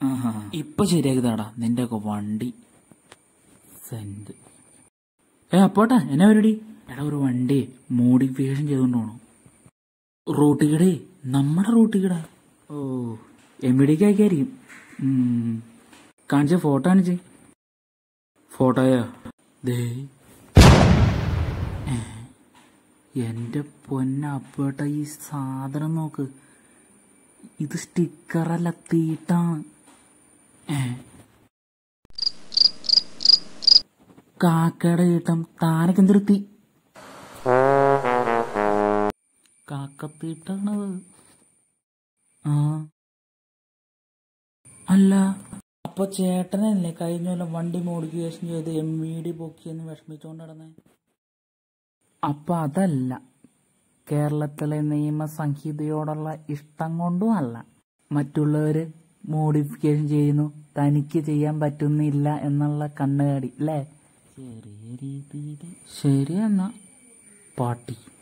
ആഹാ ഇപ്പൊ ശരിയാക്കിതാടാ നിന്റെ ഒക്കെ വണ്ടി സെന്റ് ഏ അപ്പോട്ടാ എന്നാ പരിപാടി എടാ ഒരു വണ്ടി മോഡിഫിക്കേഷൻ ചെയ്തുകൊണ്ട് പോണു റൂട്ടിക്കടേ നമ്മുടെ റൂട്ടിക്കട ഓ എം ബി ഡിക്ക് ആയിരിക്കും കാണിച്ച ഫോട്ടോ കാണിച്ചേ ഫോട്ടോയാ ദേ ഏ, എന്റെ പൊന്ന അപ്പേട്ട ഈ സാധനം നോക്ക് ഇത് സ്റ്റിക്കറല്ല തീട്ടാണ് ഏ കാക്കയുടെ തീട്ടം താനൊക്കെ എന്തിരുത്തി കാക്കത്തീട്ടാണത് ആ അല്ല അപ്പൊ ചേട്ടനല്ലേ കഴിഞ്ഞ കൊല്ലം വണ്ടി മോഡിഫിക്കേഷൻ ചെയ്ത് എം വി ഡി പൊക്കിയെന്ന് വിഷമിച്ചോണ്ട് നടന്നേ അപ്പൊ അതല്ല കേരളത്തിലെ നിയമസംഹിതയോടുള്ള ഇഷ്ടം കൊണ്ടും അല്ല മറ്റുള്ളവര് മോഡിഫിക്കേഷൻ ചെയ്യുന്നു തനിക്ക് ചെയ്യാൻ പറ്റുന്നില്ല എന്നുള്ള കണ്ണുകാടി അല്ലേ ചെറിയ രീതിയിൽ ശരി എന്നാ പാട്ടി